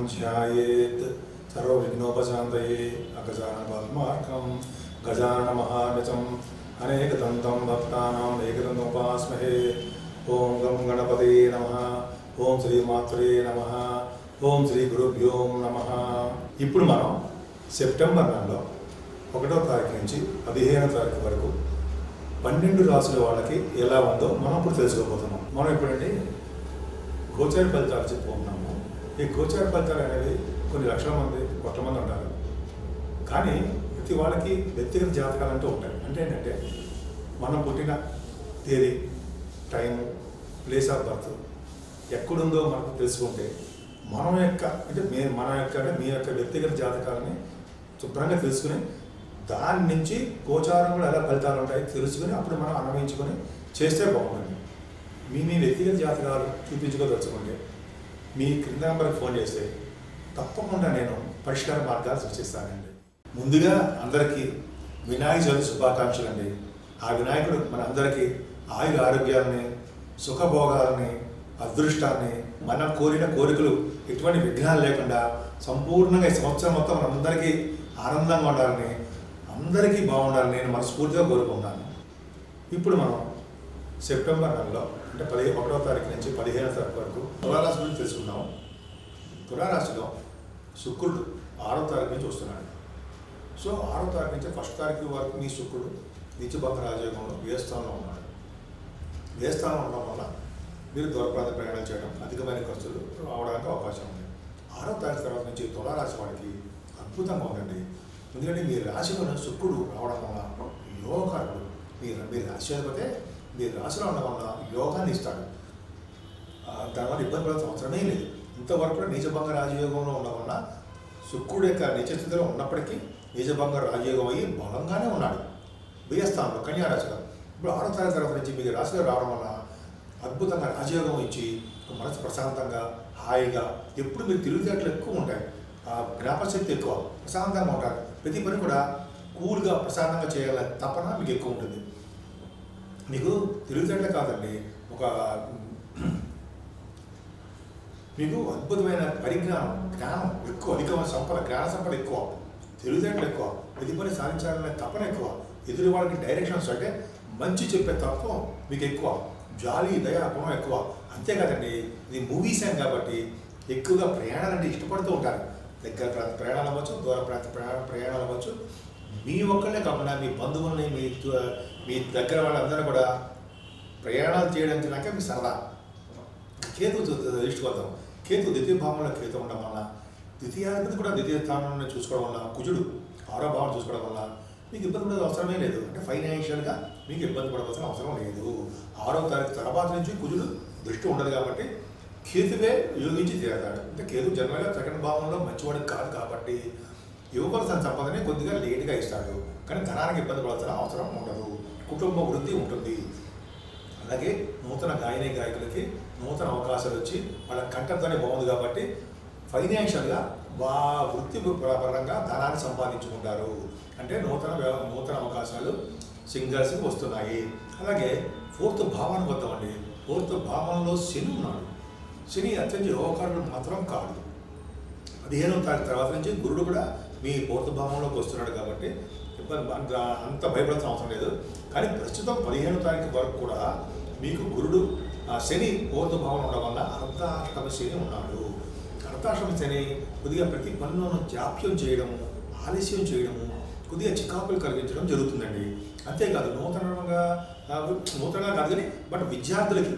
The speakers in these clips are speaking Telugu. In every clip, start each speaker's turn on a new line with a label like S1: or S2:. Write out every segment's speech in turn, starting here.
S1: ధ్యాయేత్ సర్వవిఘ్నోపశాంతయే అగజాన పద్మార్కం గజాన మహానచం అనేకదంతం భక్తానాం ఏకదంతోపాస్మహే ఓం గం గణపతే నమ ఓం శ్రీ మాత్రే నమ ఓం శ్రీ గురుభ్యో నమ ఇప్పుడు మనం సెప్టెంబర్ నెలలో ఒకటో తారీఖు నుంచి పదిహేనో తారీఖు వరకు పన్నెండు రాసుల వాళ్ళకి ఎలా ఉందో మనం ఇప్పుడు తెలుసుకోబోతున్నాం మనం ఇప్పుడండి గోచార ఫలితాలు చెప్పుకుంటున్నాము ఈ గోచార ఫలితాలు అనేవి కొన్ని లక్షల మంది కొత్త మంది ఉంటారు కానీ ప్రతి వాళ్ళకి వ్యక్తిగత జాతకాలు అంటూ ఉంటాయి అంటే ఏంటంటే మనం పుట్టిన తేదీ టైము ప్లేస్ ఆఫ్ బర్త్ ఎక్కడుందో మనకు తెలుసుకుంటే మనం యొక్క అంటే మే మన యొక్క అంటే మీ యొక్క వ్యక్తిగత జాతకాలని శుభ్రంగా తెలుసుకుని దాని నుంచి గోచారం కూడా ఎలా ఫలితాలు ఉంటాయి తెలుసుకుని అప్పుడు మనం అన్వయించుకొని చేస్తే బాగుంటుంది మీ మీ వ్యక్తిగత జాతకాలు చూపించుకోదలుచుకుంటే మీ క్రింద నెంబర్కి ఫోన్ చేస్తే తప్పకుండా నేను పరిష్కార మార్గాలు సృష్టిస్తానండి ముందుగా అందరికీ వినాయక చవితి శుభాకాంక్షలు అండి ఆ వినాయకుడు మన అందరికీ ఆయుర ఆరోగ్యాలని సుఖభోగాలని అదృష్టాన్ని మనం కోరిన కోరికలు ఎటువంటి విఘ్నాలు లేకుండా సంపూర్ణంగా ఈ సంవత్సరం మొత్తం మనందరికీ ఆనందంగా ఉండాలని అందరికీ బాగుండాలని నేను మనస్ఫూర్తిగా కోరుకుంటాను ఇప్పుడు మనం సెప్టెంబర్ నెలలో అంటే పదిహేను ఒకటో తారీఖు నుంచి పదిహేనో తారీఖు వరకు తులారాశి గురించి తెలుసుకుందాం తులారాశిలో శుక్రుడు ఆరో తారీఖు నుంచి వస్తున్నాడు సో ఆరో తారీఖు నుంచి ఫస్ట్ తారీఖు వరకు మీ శుక్రుడు నిత్యభంగ రాజయోగంలో ఏ స్థానంలో ఉన్నాడు ఏ స్థానంలో ఉండడం వల్ల మీరు దూర ప్రాంత ప్రయాణం చేయడం అధికమైన ఖర్చులు రావడానికి అవకాశం ఉంది ఆరో తారీఖు తర్వాత నుంచి తులారాశి వాడికి అద్భుతంగా ఉందండి ఎందుకంటే మీ రాశిలో శుక్రుడు రావడం వల్ల యోగకారుడు మీరు మీరు రాశి అయిపోతే మీరు రాశిలో ఉండడం వల్ల యోగాన్ని ఇస్తాడు ఆ, దానివల్ల ఇబ్బంది పడాల్సిన అవసరమే లేదు ఇంతవరకు కూడా నీచభంగ రాజయోగంలో ఉండడం వల్ల శుక్రుడు యొక్క నిజ స్థితిలో ఉన్నప్పటికీ నీచభంగ రాజయోగం అయ్యి బలంగానే ఉన్నాడు వ్యయస్థానంలో కన్యారాశిలో ఇప్పుడు ఆరో తారీఖు తర్వాత నుంచి మీకు రాశిలో రావడం వల్ల అద్భుతంగా రాజయోగం ఇచ్చి మనసు ప్రశాంతంగా హాయిగా ఎప్పుడు మీరు తెలివితేటలు ఎక్కువ ఉంటాయి ఆ జ్ఞాపశక్తి ఎక్కువ ప్రశాంతంగా ఉంటారు ప్రతి పని కూడా కూల్గా ప్రశాంతంగా చేయాలని తపన మీకు ఎక్కువ ఉంటుంది మీకు తెలివితేటలే కాదండి ఒక మీకు అద్భుతమైన పరిజ్ఞానం జ్ఞానం ఎక్కువ అధికమైన సంపద జ్ఞాన సంపద ఎక్కువ తెలివితేటలు ఎక్కువ ప్రతి పని సాధించాలనే తపన ఎక్కువ ఎదురు వాళ్ళకి డైరెక్షన్స్ అంటే మంచి చెప్పే తత్వం మీకు ఎక్కువ జాలి దయ గుణం ఎక్కువ అంతేకాదండి ఇది మూవీస్ అని కాబట్టి ఎక్కువగా ప్రయాణాలు అంటే ఇష్టపడుతూ ఉంటారు దగ్గర ప్రాంత ప్రయాణాలు అవ్వచ్చు దూర ప్రాంత ప్రయాణ ప్రయాణాలు అవ్వచ్చు మీ ఒక్కళ్ళే కాకుండా మీ బంధువుల్ని మీ దు- మీ దగ్గర వాళ్ళందరూ కూడా ప్రయాణాలు చేయడానికి నాకే మీ సరదా కేతు దృష్టికొద్దాం కేతు ద్వితీయ భావంలో కేతు ఉండడం వల్ల ద్వితీయాధిపతి కూడా ద్వితీయ స్థానంలో చూసుకోవడం వల్ల కుజుడు ఆరో భావం చూసుకోవడం వల్ల మీకు ఇబ్బంది పడే అవసరమే లేదు అంటే ఫైనాన్షియల్గా మీకు ఇబ్బంది పడవలసిన అవసరం లేదు ఆరో తారీఖు తర్వాత నుంచి కుజుడు దృష్టి ఉండదు కాబట్టి కేతువే యోగించి తీరతాడు అంటే కేతు జన్మగా సెకండ్ భావంలో మంచివాడు కాదు కాబట్టి ఇవ్వవలసిన సంపదని కొద్దిగా లేటుగా ఇస్తాడు కానీ ధనానికి ఇబ్బంది పడాల్సిన అవసరం ఉండదు కుటుంబ వృద్ధి ఉంటుంది అలాగే నూతన గాయని గాయకులకి నూతన అవకాశాలు వచ్చి వాళ్ళ కంఠధ్వని బాగుంది కాబట్టి ఫైనాన్షియల్గా వా వృత్తి పరంగా ధనాన్ని సంపాదించుకుంటారు అంటే నూతన వ్య- నూతన అవకాశాలు సింగర్స్కి వస్తున్నాయి అలాగే ఫోర్త్ భావానికి వద్దామండి ఫోర్త్ భావంలో శని ఉన్నాడు శని అత్యంత యోగకారుడు మాత్రం కాదు పదిహేనవ తారీఖు తర్వాత నుంచి గురుడు కూడా మీ పూర్త భావంలోకి వస్తున్నాడు కాబట్టి ఇబ్బంది అంత అంత భయపడాల్సిన అవసరం లేదు కానీ ప్రస్తుతం పదిహేనవ తారీఖు వరకు కూడా మీకు గురుడు ఆ శని పూర్త భావం ఉండడం వల్ల అర్ధాష్టమ శని ఉన్నాడు అర్ధాష్టమ శని కొద్దిగా ప్రతి పనిలోనూ జాప్యం చేయడము ఆలస్యం చేయడము కొద్దిగా చికాకులు కలిగించడం జరుగుతుందండి అంతేకాదు నూతనంగా ఆ, నూతనంగా కాదు కానీ బట్ విద్యార్థులకి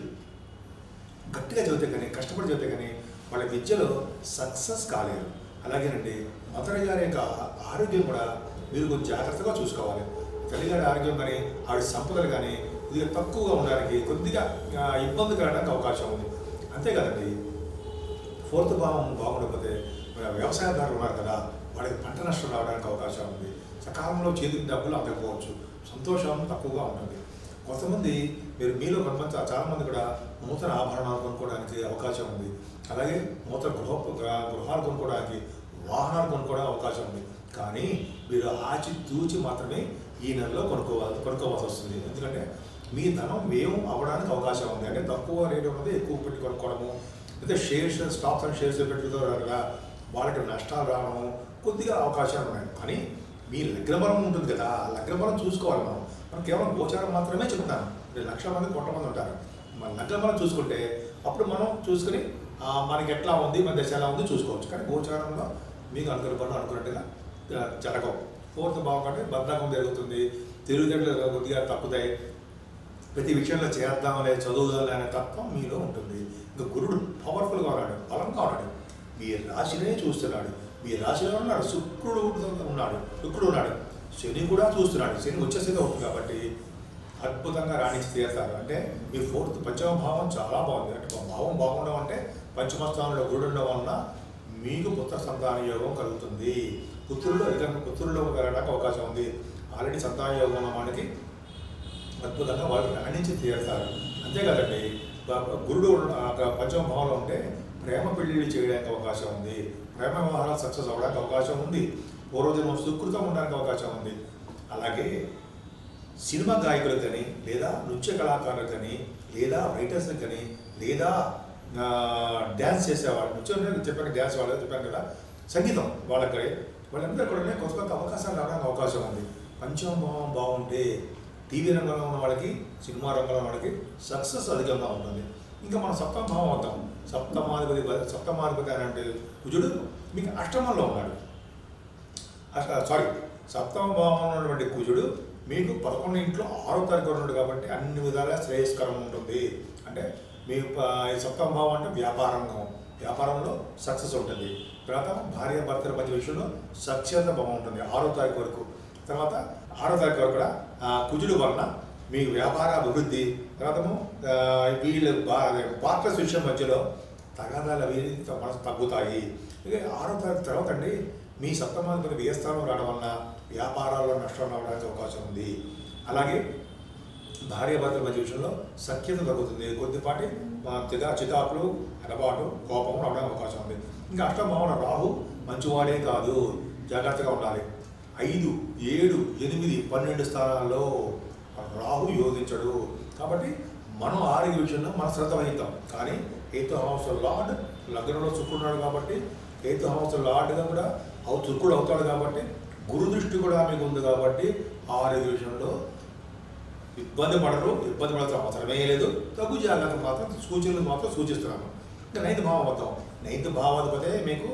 S1: గట్టిగా చదివితే కానీ కష్టపడి చదివితే కానీ వాళ్ళ విద్యలో సక్సెస్ కాలేరు అలాగేనండి మదర్ గారి యొక్క ఆరోగ్యం కూడా మీరు కొంచెం జాగ్రత్తగా చూసుకోవాలి తల్లిగారి ఆరోగ్యం కానీ ఆవిడ సంపదలు కానీ కొద్దిగా తక్కువగా ఉండడానికి కొద్దిగా ఆ, ఇబ్బంది కలగడానికి అవకాశం ఉంది అంతేకాదండి ఫోర్త్ భావం బాగుండకపోతే మన వ్యవసాయదారులు ఉన్నారు కదా వాళ్ళకి పంట నష్టం రావడానికి అవకాశం ఉంది సకాలంలో చేతికి డబ్బులు అందకపోవచ్చు సంతోషం తక్కువగా ఉంటుంది కొంతమంది మీరు మీలో కొంతమంది చాలామంది కూడా నూతన ఆభరణాలు కొనుక్కోవడానికి అవకాశం ఉంది అలాగే నూతన గృహ గృహ- గృహాలు కొనుక్కోవడానికి వాహనాలు కొనుక్కోవడానికి అవకాశం ఉంది కానీ మీరు ఆచి తూచి మాత్రమే ఈ నెలలో కొనుక్కోవాలి కొనుక్కోవాల్సి వస్తుంది ఎందుకంటే మీ ధనం వ్యయం అవ్వడానికి అవకాశం ఉంది అంటే తక్కువ రేటు ఉన్నది ఎక్కువ పెట్టి కొనుక్కోవడము లేదా షేర్స్ స్టాక్స్ అండ్ షేర్స్ పెట్టుకోవడం వాళ్ళకి నష్టాలు రావడం కొద్దిగా అవకాశాలు ఉన్నాయి కానీ మీ లగ్నబలం ఉంటుంది కదా ఆ లగ్నబలం చూసుకోవాలి మనం మనం కేవలం గోచారం మాత్రమే చెప్తాను మీరు లక్షల మంది కోట్ల మంది ఉంటారు మన లగ్నబలం చూసుకుంటే అప్పుడు మనం చూసుకుని ఆ, మనకి ఎట్లా ఉంది మన దశ ఎలా ఉంది చూసుకోవచ్చు కానీ గోచారంలో మీకు అనుకున్న పనులు అనుకున్నట్టుగా ఆ, జరగవు ఫోర్త్ భావం కంటే బద్ధకం జరుగుతుంది తెలివితేటలు కొద్దిగా తప్పుతాయి ప్రతి విషయంలో చేద్దాం అనే చదువుదాం అనే తత్వం మీలో ఉంటుంది ఇంకా గురుడు పవర్ఫుల్గా ఉన్నాడు బలంగా ఉన్నాడు మీ రాశినే చూస్తున్నాడు మీ రాశిలో ఉన్నాడు శుక్రుడు ఉన్నాడు శుక్రుడు ఉన్నాడు శని కూడా చూస్తున్నాడు శని వచ్చేసేది అవుతుంది కాబట్టి అద్భుతంగా రాణించి తీరుతారు అంటే మీ ఫోర్త్ పంచమ భావం చాలా బాగుంది అంటే మా భావం బాగుండడం అంటే పంచమ స్థానంలో గురుడు ఉండడం వలన మీకు పుత్ర సంతాన యోగం కలుగుతుంది పుత్రుల్లో ఏదైనా పుత్రుల్లో కలగడానికి అవకాశం ఉంది ఆల్రెడీ సంతాన యోగం ఉన్న మనకి అద్భుతంగా వాళ్ళు రాణించి తీరుతారు అంతేకాదండి బ- గురుడు ఆ యొక్క పంచమ భావంలో ఉంటే ప్రేమ పెళ్లిళ్ళు చేయడానికి అవకాశం ఉంది ప్రేమ వ్యవహారాలు సక్సెస్ అవ్వడానికి అవకాశం ఉంది పూర్వజన్మ సుకృతం ఉండడానికి అవకాశం ఉంది అలాగే సినిమా గాయకులకు కానీ లేదా నృత్య కళాకారులకు కానీ లేదా రైటర్స్కి కానీ లేదా ఆ, డ్యాన్స్ చేసేవాళ్ళు నృత్యం అంటే చెప్పాను డ్యాన్స్ వాళ్ళు చెప్పాను కదా సంగీతం వాళ్ళకి వాళ్ళందరూ కూడా కొత్త కొత్త అవకాశాలు రావడానికి అవకాశం ఉంది పంచమభావం బాగుంటే టీవీ రంగంలో ఉన్న వాళ్ళకి సినిమా రంగంలో ఉన్న వాళ్ళకి సక్సెస్ అధికంగా ఉంటుంది ఇంకా మనం సప్తమ భావం అవుతాం సప్తమాధిపతి సప్తమాధిపతి అని అంటే కుజుడు మీకు అష్టమంలో ఉన్నాడు అష్ట సారీ సప్తమ భావంలో ఉన్నటువంటి కుజుడు మీకు పదకొండు ఇంట్లో ఆరో తారీఖు ఉన్నాడు కాబట్టి అన్ని విధాలుగా శ్రేయస్కరం ఉంటుంది అంటే మీ ప- ఈ సప్తమ భావం అంటే వ్యాపారంగం వ్యాపారంలో సక్సెస్ ఉంటుంది తర్వాత భార్య భర్తల మధ్య విషయంలో సఖ్యత బాగుంటుంది ఆరో తారీఖు వరకు తర్వాత ఆరో తారీఖు వరకు కూడా ఆ, కుజుడు వలన మీ వ్యాపార అభివృద్ధి తర్వాత వీళ్ళు పార్ట్నర్స్ విషయం మధ్యలో తగాదాలు అవి మనసు తగ్గుతాయి ఇక ఆరో తారీఖు తర్వాత అండి మీ సప్తమాధిపతి వ్యయస్థానం రావడం వలన వ్యాపారాల్లో నష్టం రావడానికి అవకాశం ఉంది అలాగే భార్య భర్తల మధ్య విషయంలో సఖ్యత తగ్గుతుంది కొద్దిపాటి ఆ, చికా చికాకులు ఎడబాటు కోపం రావడానికి అవకాశం ఉంది ఇంకా అష్టభావన రాహు మంచివాడే కాదు జాగ్రత్తగా ఉండాలి ఐదు ఏడు ఎనిమిది పన్నెండు స్థానాల్లో రాహు యోగించడు కాబట్టి మనం ఆరోగ్య విషయంలో మన శ్రద్ధ వహిద్దాం కానీ ఎయిత్ హౌస్ లార్డ్ లగ్నంలో శుక్రున్నాడు కాబట్టి ఎయిత్ హౌస్ లార్డ్గా కూడా అవు శుక్రుడు అవుతాడు కాబట్టి గురు దృష్టి కూడా మీకు ఉంది కాబట్టి ఆరోగ్య విషయంలో ఇబ్బంది పడరు ఇబ్బంది పడాల్సిన అవసరమే లేదు తగు జాగ్రత్త మాత్రం సూచనలు మాత్రం సూచిస్తున్నాను ఇంకా నైన్త్ భావం మొత్తం నైన్త్ భావాధిపతే మీకు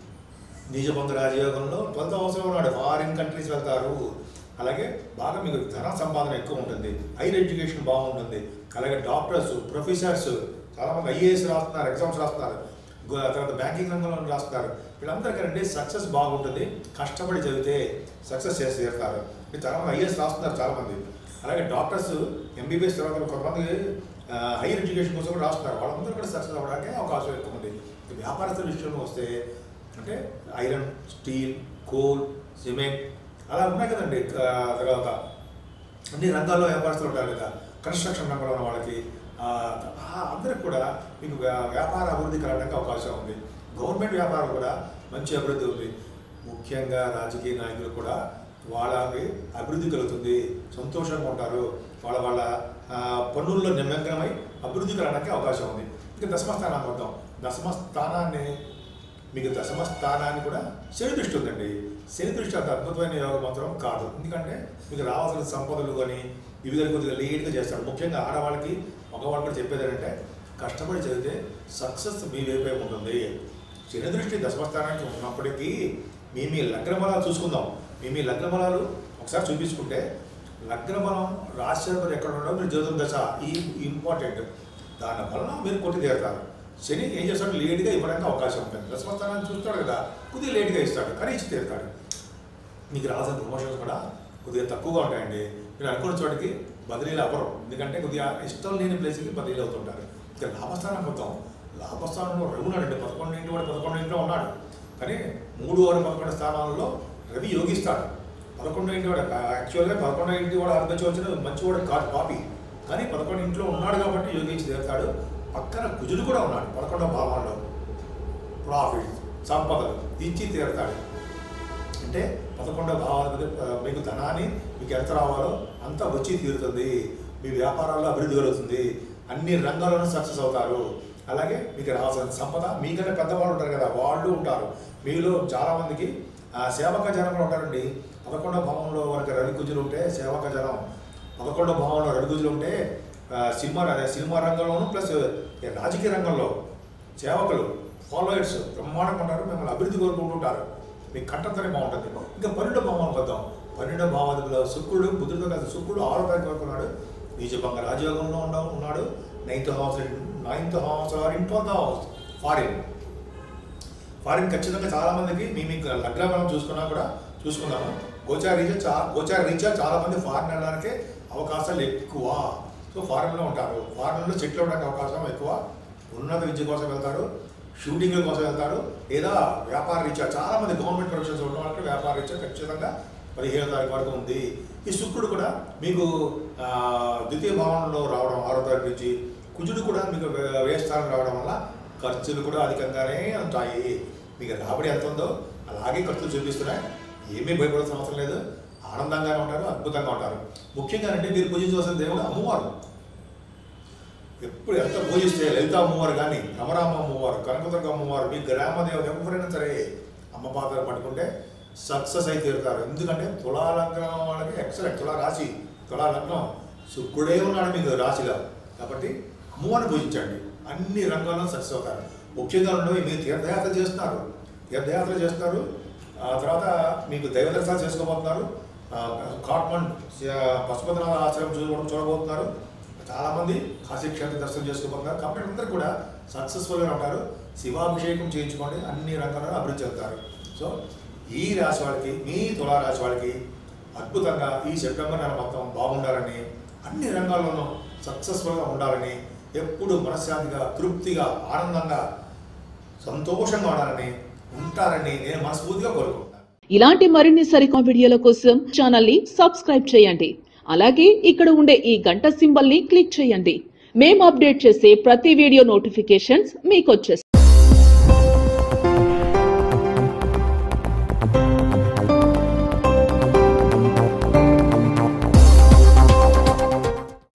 S1: నిజబంధు రాజయోగంలో ట్వెల్త్ అవసరం ఉన్నాడు ఫారిన్ కంట్రీస్ వెళ్తారు అలాగే బాగా మీకు ధన సంపాదన ఎక్కువ ఉంటుంది హైర్ ఎడ్యుకేషన్ బాగుంటుంది అలాగే డాక్టర్స్ ప్రొఫెసర్స్ చాలామంది ఐఏఎస్ రాస్తున్నారు ఎగ్జామ్స్ రాస్తున్నారు గు- తర్వాత బ్యాంకింగ్ రంగంలో రాస్తున్నారు వీళ్ళందరికంటే సక్సెస్ బాగుంటుంది కష్టపడి చదివితే సక్సెస్ చేసి తీరుతారు మీరు చాలామంది ఐఏఎస్ రాస్తున్నారు చాలామంది అలాగే డాక్టర్స్ ఎంబీబీఎస్ తర్వాత కొంతమంది హైయర్ ఎడ్యుకేషన్ కోసం కూడా రాస్తున్నారు వాళ్ళందరూ కూడా సక్సెస్ అవ్వడానికి అవకాశం ఎక్కువ ఉంది ఇక వ్యాపారస్తుల విషయంలో వస్తే అంటే ఐరన్ స్టీల్ కోల్ సిమెంట్ అలా ఉన్నాయి కదండి ఆ, తర్వాత అన్ని రంగాల్లో వ్యాపారస్తులు ఉంటారు కదా కన్స్ట్రక్షన్ రంగంలో ఉన్న వాళ్ళకి ఆ, ఆ అందరికి కూడా మీకు వ్యా- వ్యాపార అభివృద్ధి కలగడానికి అవకాశం ఉంది గవర్నమెంట్ వ్యాపారం కూడా మంచి అభివృద్ధి ఉంది ముఖ్యంగా రాజకీయ నాయకులు కూడా వాళ్ళకి అభివృద్ధి కలుగుతుంది సంతోషంగా ఉంటారు వాళ్ళ వాళ్ళ ఆ, పనుల్లో నిమగ్నమై అభివృద్ధి కలగడానికి అవకాశం ఉంది ఇంకా దశమ స్థానాన్ని వద్దాం దశమ స్థానాన్ని మీకు దశమ స్థానాన్ని కూడా శని దృష్టి ఉందండి శని దృష్టి అంత అద్భుతమైన యోగం మాత్రం కాదు ఎందుకంటే మీకు రావాల్సిన సంపదలు కానీ ఇవి కానీ కొద్దిగా లేట్గా చేస్తాడు ముఖ్యంగా ఆడవాళ్ళకి మగవాళ్ళు కూడా చెప్పేది ఏంటంటే కష్టపడి చదివితే సక్సెస్ మీ వైపే ఉంటుంది శని దృష్టి దశమ స్థానానికి ఉన్నప్పటికీ మీ మీ లగ్న బలాలు చూసుకుందాం మీ మీ లగ్న బలాలు ఒకసారి చూపించుకుంటే లగ్న బలం రాశ్యాధిపతి ఎక్కడ ఉండడం మీరు జ్యోతం దశ ఈ ఇంపార్టెంట్ దాని వలన మీరు కొట్టి తీరుతారు శని ఏం చేస్తాడు లేట్గా ఇవ్వడానికి అవకాశం ఉంటుంది దశమస్థానాన్ని చూస్తాడు కదా కొద్దిగా లేట్గా ఇస్తాడు కానీ ఇచ్చి తీరుతాడు మీకు రావాల్సిన ప్రమోషన్స్ కూడా కొద్దిగా తక్కువగా ఉంటాయండి మీరు అనుకున్న చోటికి బదిలీలు అవ్వరు ఎందుకంటే కొద్దిగా ఇష్టం లేని ప్లేస్కి బదిలీలు అవుతుంటారు ఇక లాభస్థానం మొత్తం లాభస్థానంలో రవి ఉన్నాడండి పదకొండు ఇంటి వాడు పదకొండు ఇంట్లో ఉన్నాడు కానీ మూడు వారు పదకొండు స్థానాల్లో రవి యోగిస్తాడు పదకొండు ఇంటి వాడు యాక్చువల్గా పదకొండు ఇంటి వాడు అర్థం వచ్చిన మంచివాడు కాదు కాపీ కానీ పదకొండు ఇంట్లో ఉన్నాడు కాబట్టి యోగించి తీరుతాడు పక్కన కుజుడు కూడా ఉన్నాడు పదకొండవ భావంలో ప్రాఫిట్ సంపదలు ఇచ్చి తీరుతాడు అంటే పదకొండవ భావాధిపతి ఆ, మీకు ధనాన్ని మీకు ఎంత రావాలో అంతా వచ్చి తీరుతుంది మీ వ్యాపారాల్లో అభివృద్ధి కలుగుతుంది అన్ని రంగాల్లోనూ సక్సెస్ అవుతారు అలాగే మీకు రావాల్సిన సంపద మీకంటే పెద్దవాళ్ళు ఉంటారు కదా వాళ్ళు ఉంటారు మీలో చాలామందికి ఆ, సేవక జనం కూడా ఉంటారండి పదకొండో భావంలో మనకి రవి కుజులు ఉంటే సేవక జనం పదకొండో భావంలో రవి కుజులు ఉంటే ఆ, సినిమా అదే సినిమా రంగంలోను ప్లస్ ఈ రాజకీయ రంగంలో సేవకులు ఫాలోయర్స్ బ్రహ్మాండంగా ఉంటారు మిమ్మల్ని అభివృద్ధి కోరుకుంటుంటారు మీ కంటంతనే బాగుంటుంది ఇంకా పన్నెండో భావానికి వద్దాం పన్నెండో భావాధిపతిలో శుక్రుడు బుధుడితో కాదు శుక్రుడు ఆరో తారీఖు వరకు ఉన్నాడు నీచభంగ రాజయోగంలో ఉండ ఉన్నాడు ninth house ninth house or in twelfth house foreign foreign ఖచ్చితంగా చాలా మందికి మీ మీకు లగ్న బలం చూసుకున్నా కూడా చూసుకున్నాము గోచార రీత్యా చా గోచార రీత్యా చాలా మంది ఫారిన్ వెళ్ళడానికి అవకాశాలు ఎక్కువ సో ఫారిన్లో ఉంటారు ఫారిన్లో సెటిల్ అవ్వడానికి అవకాశం ఎక్కువ ఉన్నత విద్య కోసం వెళ్తారు షూటింగ్ల కోసం వెళ్తారు లేదా వ్యాపార రీత్యా చాలా మంది గవర్నమెంట్ ప్రొఫెషన్స్ ఉన్న వాళ్ళకి వ్యాపార రీత్యా ఖచ్చితంగా పదిహేను తారీఖు వరకు ఉంది ఈ శుక్రుడు కూడా మీకు ఆ, ద్వితీయ భావనలో రావడం ఆరో తారీఖు నుంచి కుజుడు కూడా మీకు వే- వ్యయ స్థానం రావడం వల్ల ఖర్చులు కూడా అధికంగానే ఉంటాయి మీకు రాబడి ఎంత ఉందో అలాగే ఖర్చులు చూపిస్తున్నాయి ఏమీ భయపడాల్సిన అవసరం లేదు ఆనందంగానే ఉంటారు అద్భుతంగా ఉంటారు ముఖ్యంగా అంటే మీరు పూజించవలసిన దేవుడు అమ్మవారు ఎప్పుడు ఎంత పూజిస్తే లలిత అమ్మవారు కానీ రమరామ అమ్మవారు కనకదుర్గ అమ్మవారు మీ గ్రామ దేవత ఎవరైనా సరే అమ్మ పాత్ర పట్టుకుంటే సక్సెస్ అయి తీరుతారు ఎందుకంటే తులా లగ్నం వాళ్ళకి ఎక్సలెంట్ తులా రాశి తులా లగ్నం శుక్రుడే ఉన్నాడు మీకు రాశిలో కాబట్టి అమ్మవారిని పూజించండి అన్ని రంగాల్లో సక్సెస్ అవుతారు ముఖ్యంగా ఉండవు మీరు తీర్థయాత్ర చేస్తున్నారు తీర్థయాత్ర చేస్తున్నారు ఆ తర్వాత మీకు దైవ దర్శనాలు చేసుకోబోతున్నారు ఆ, కాట్మండ్ ఆ, పశుపతినాథ ఆశ్రమం చూడడం చూడబోతున్నారు చాలామంది కాశీక్షేత్ర దర్శనం చేసుకోబోతున్నారు కాబట్టి అందరూ కూడా సక్సెస్ఫుల్గా ఉంటారు శివాభిషేకం చేయించుకోండి అన్ని రంగాల్లో అభివృద్ధి చెందుతారు సో ఈ రాశి వాళ్ళకి మీ తులా రాశి వాళ్ళకి అద్భుతంగా ఈ సెప్టెంబర్ నెల మొత్తం బాగుండాలని అన్ని రంగాల్లోనూ సక్సెస్ఫుల్గా ఉండాలని ఎప్పుడు మనశ్శాంతిగా తృప్తిగా ఆనందంగా సంతోషంగా ఉండాలని ఉంటారని నేను మనస్ఫూర్తిగా కోరుకుంటున్నాను
S2: ఇలాంటి మరిన్ని సరికొత్త వీడియోల కోసం ఛానల్ ని సబ్స్క్రైబ్ చేయండి అలాగే ఇక్కడ ఉండే ఈ గంట సింబల్ ని క్లిక్ చేయండి మేము అప్డేట్ చేసే ప్రతి వీడియో నోటిఫికేషన్స్ మీకు వచ్చేస్తాయి